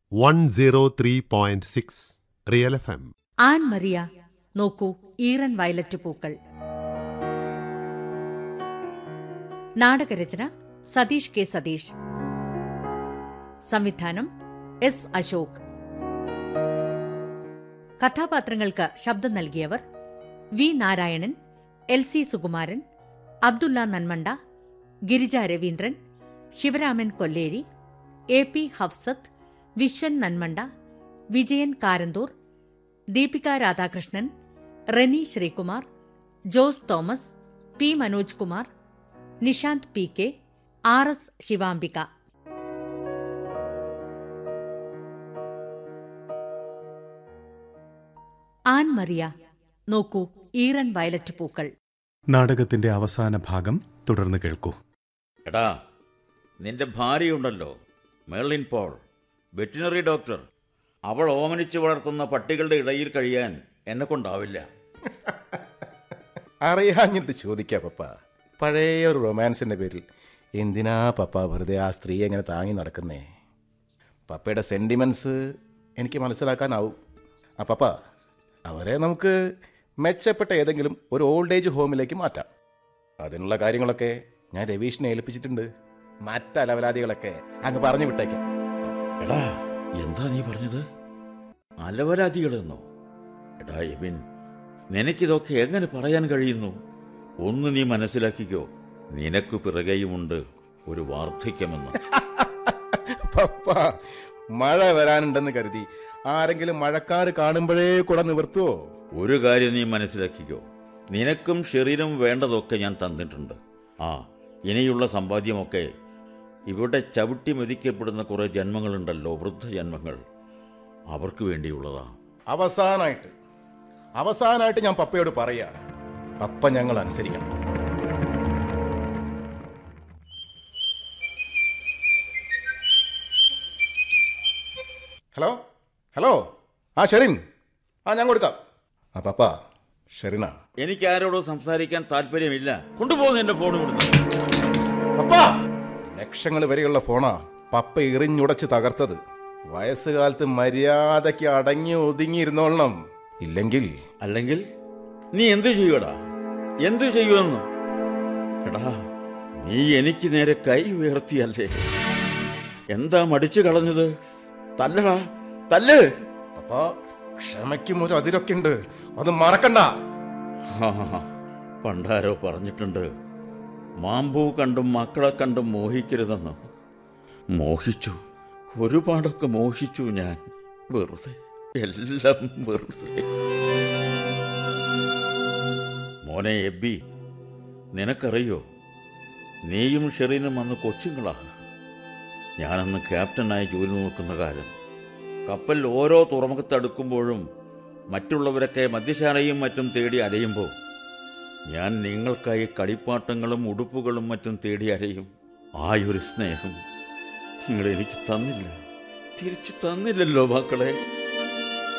103.6 real F M Ann Maria നോക്കൂ ഈറൻ violet പൂക്കൾ നാടകരചന സതീഷ് കെ സതീഷ് സംവിധാനം എസ് അശോക് കഥാപാത്രങ്ങൾക്ക് ശബ്ദം നൽകിയവർ V Narayanan L C Sukumaran Abdullah Nanmanda Girija Raveendran Sivaraman Kolleri A P Hafsath Viswan Nanmanda Vijayan Karanthur Deepika Radhakrishnan Reni Sreekumar Jose Thomas P Manoj Kumar Nishanth P K R S Shivambika Ann Maria നോക്കൂ ഈറൻ വയലറ്റ് പൂക്കൾ നാടകത്തിന്റെ അവസാന ഭാഗം തുടർന്ന് കേൾക്കൂ എടാ നിന്റെ ഭാര്യയുണ്ടല്ലോ മെർലിൻ പോൾ വെറ്റിനറി ഡോക്ടർ അവൾ ഓമനിച്ച് വളർത്തുന്ന പട്ടികളുടെ ഇടയിൽ കഴിയാൻ എന്നെ കൊണ്ടാവില്ല അറിയാഞ്ഞിട്ട് ചോദിക്കാം പപ്പ പഴയ ഒരു റൊമാൻസിൻ്റെ പേരിൽ എന്തിനാ പപ്പ വെറുതെ ആ സ്ത്രീ എങ്ങനെ താങ്ങി നടക്കുന്നേ പപ്പയുടെ സെൻറ്റിമെൻറ്റ്സ് എനിക്ക് മനസ്സിലാക്കാനാവും ആ പപ്പ അവരെ നമുക്ക് മെച്ചപ്പെട്ട ഏതെങ്കിലും ഒരു ഓൾഡ് ഏജ് ഹോമിലേക്ക് മാറ്റാം അതിനുള്ള കാര്യങ്ങളൊക്കെ ഞാൻ രവീഷിനെ ഏൽപ്പിച്ചിട്ടുണ്ട് മറ്റ് അലവലാദികളൊക്കെ അങ്ങ് പറഞ്ഞു വിട്ടേക്കാം എടാ എന്താ നീ പറഞ്ഞത് അലവരാതികളെന്നോ എടാ എബിൻ നിനക്കിതൊക്കെ എങ്ങനെ പറയാൻ കഴിയുന്നു ഒന്ന് നീ മനസ്സിലാക്കിക്കോ നിനക്ക് പിറകെയുമുണ്ട് ഒരു വാർദ്ധക്യമെന്ന് പപ്പ മഴ വരാനുണ്ടെന്ന് കരുതി ആരെങ്കിലും മഴക്കാർ കാണുമ്പോഴേ കൂടെ നിവർത്തുവോ ഒരു കാര്യം നീ മനസ്സിലാക്കിക്കോ നിനക്കും ശരീരം വേണ്ടതൊക്കെ ഞാൻ തന്നിട്ടുണ്ട് ആ ഇനിയുള്ള സമ്പാദ്യമൊക്കെ ഇവിടെ ചവിട്ടി മെതിക്കപ്പെടുന്ന കുറേ ജന്മങ്ങളുണ്ടല്ലോ വൃദ്ധജന്മങ്ങൾ അവർക്ക് വേണ്ടിയുള്ളതാ അവസാനായിട്ട് അവസാനായിട്ട് ഞാൻ പപ്പയോട് പറയാ പപ്പ ഞങ്ങൾ അനുസരിക്കണം ഹലോ ഹലോ ആ ഷെറിൻ ആ ഞാൻ കൊടുക്കാം ആ പപ്പ ഷെറിനാ എനിക്ക് ആരോടും സംസാരിക്കാൻ താല്പര്യമില്ല കൊണ്ടുപോകുന്ന എന്റെ ഫോൺ കൊടുത്തു പപ്പ ലക്ഷങ്ങൾ വരെയുള്ള ഫോണാ പപ്പ എറിഞ്ഞുടച്ച് തകർത്തത് വയസ്സുകാലത്ത് മര്യാദയ്ക്ക് അടങ്ങി ഒതുങ്ങിയിരുന്നോളണം ഇല്ലെങ്കിൽ അല്ലെങ്കിൽ നീ എന്തു ചെയ്യുവടാ എന്തു ചെയ്യുമെന്ന് എടാ നീ എനിക്ക് നേരെ കൈ ഉയർത്തിയല്ലേ എന്താ മടിച്ചു കളഞ്ഞത് തല്ലടാ തല്ല് പപ്പ ക്ഷമയ്ക്കും ഒരു അതിരൊക്കെ ഉണ്ട് അത് മറക്കണ്ട ആ, പണ്ടാരോ പറഞ്ഞിട്ടുണ്ട് മാമ്പൂ കണ്ടും മക്കളെ കണ്ടും മോഹിക്കരുതെന്ന് മോഹിച്ചു ഒരുപാടൊക്കെ മോഹിച്ചു ഞാൻ വെറുതെ എല്ലാം വെറുതെ മോനെ എബി നിനക്കറിയോ നീയും ഷെറീനും അന്ന് കൊച്ചുങ്ങളാ ഞാനന്ന് ക്യാപ്റ്റനായി ജോലി നോക്കുന്ന കാലം കപ്പൽ ഓരോ തുറമുഖത്തടുക്കുമ്പോഴും മറ്റുള്ളവരൊക്കെ മദ്യശാലയും മറ്റും തേടി അലയുമ്പോൾ ഞാൻ നിങ്ങൾക്കായി കളിപ്പാട്ടങ്ങളും ഉടുപ്പുകളും മറ്റും തേടി അലയും ആയൊരു സ്നേഹം നിങ്ങൾ എനിക്ക് തന്നില്ല തിരിച്ചു തന്നില്ലല്ലോ മക്കളെ